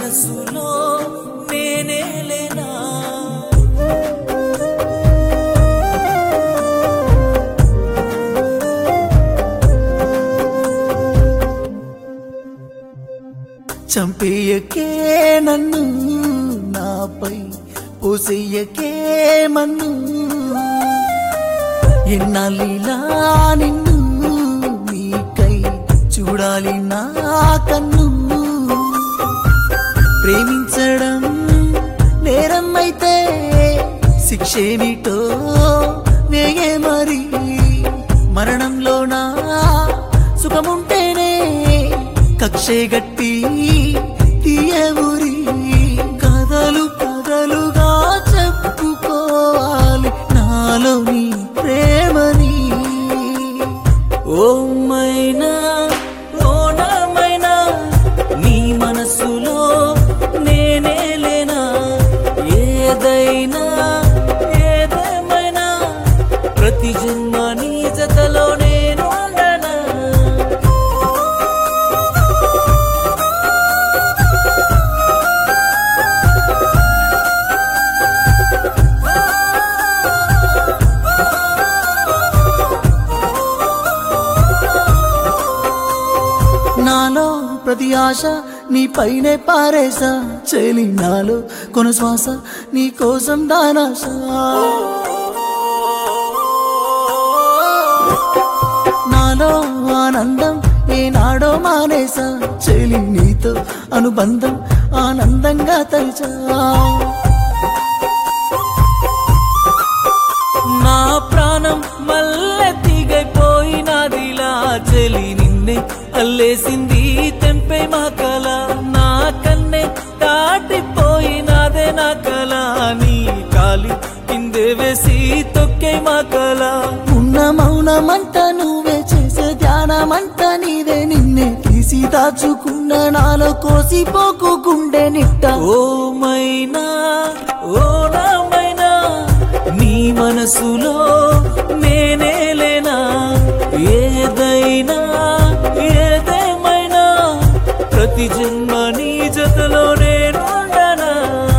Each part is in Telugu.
మనసులో నేనే లేనా చంపేయకే నన్ను నాపై పోసేయకే మన్ను ఎన్నాళ్ళిలా నిన్ను నీకై చూడాలి నా కన్ను ప్రేమించడం నేరం అయితే శిక్షేమిటో వేగే మరి మరణంలోనా సుఖముంటేనే కక్షే గట్టి తీయవురి కథలు కథలుగా చెప్పుకోవాలి నాలోని ప్రేమని ఓ మైనా ఓ నామైనా నీ మనసులో నేనే లేనా ఏదైనా ఏదేమైనా ప్రతి జన్మ నీ జతలో నేను ఉండనా నాలో ప్రతి ఆశ నీ పైనే పారేసా చెలి నాలో కొన శ్వాస నీ కోసం దానాశ నాలో ఆనందం ఏనాడో మానేసా చెలి నీతో అనుబంధం ఆనందంగా తలిచా నా ప్రాణం మల్లె తీగైపోయినదిలా చెలి నిన్నే అల్లేసింది తెంపే మా కల నా కన్నే దాటిపోయినదే నా కల నీ కాలి కిందే వేసి తొక్కే మా కల ఉన్న మౌనమంట నువ్వే చేసే ధ్యానమంట నీదే నిన్నే తీసి దాచుకున్న నాలో కోసి పోకు గుండె నిట్ట ఓ మైనా ఓ నామైనా నీ మనసులో నేనే లేనా ఏదైనా ఏదేమైనా ప్రతి జన్మ నీ జతలో నేను ఉండనా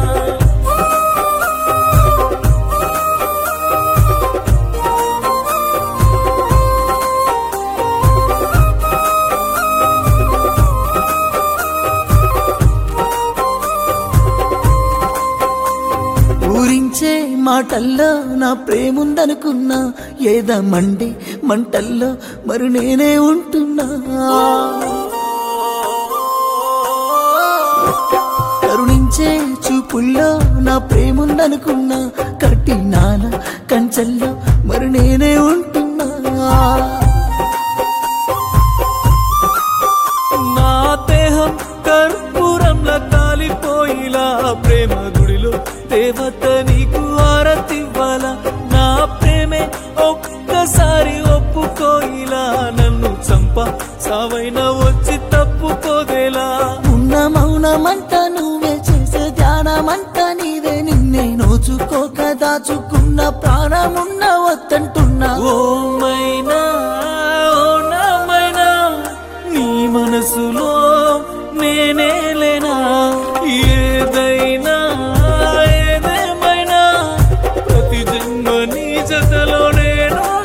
ఊరించే మాటల్లో నా ప్రేముందనుకున్నా ఏదమండి మంటల్లో మరి నేనే ఉంటున్నా కరుణించే చూపుల్లో నా ప్రేముందనుకున్నా కట్టినాల కంచెల్లో మరి నేనే ఉంటున్నా నా దేహం కర్పూరంలా కాలిపోయిలా ప్రేమ గుడిలో దేవత నీకు ఆరతివ్వాల నా ప్రేమే ఒక్కసారి ఒప్పుకోయిలా నన్ను చంప సావైనా వచ్చి తప్పుకోదేలా ఉన్న మౌనమంట నువ్వే చేసే ధ్యానమంట నీదే నిన్నే నోచుకోక దాచుకున్న ప్రాణమున్న వద్దంటున్నా ఓ మైనా ఓ నామైనా నీ మనసులో నేనే లేనా ఏదైనా ఏదేమైనా ప్రతి జన్మ నీ జతలో నేను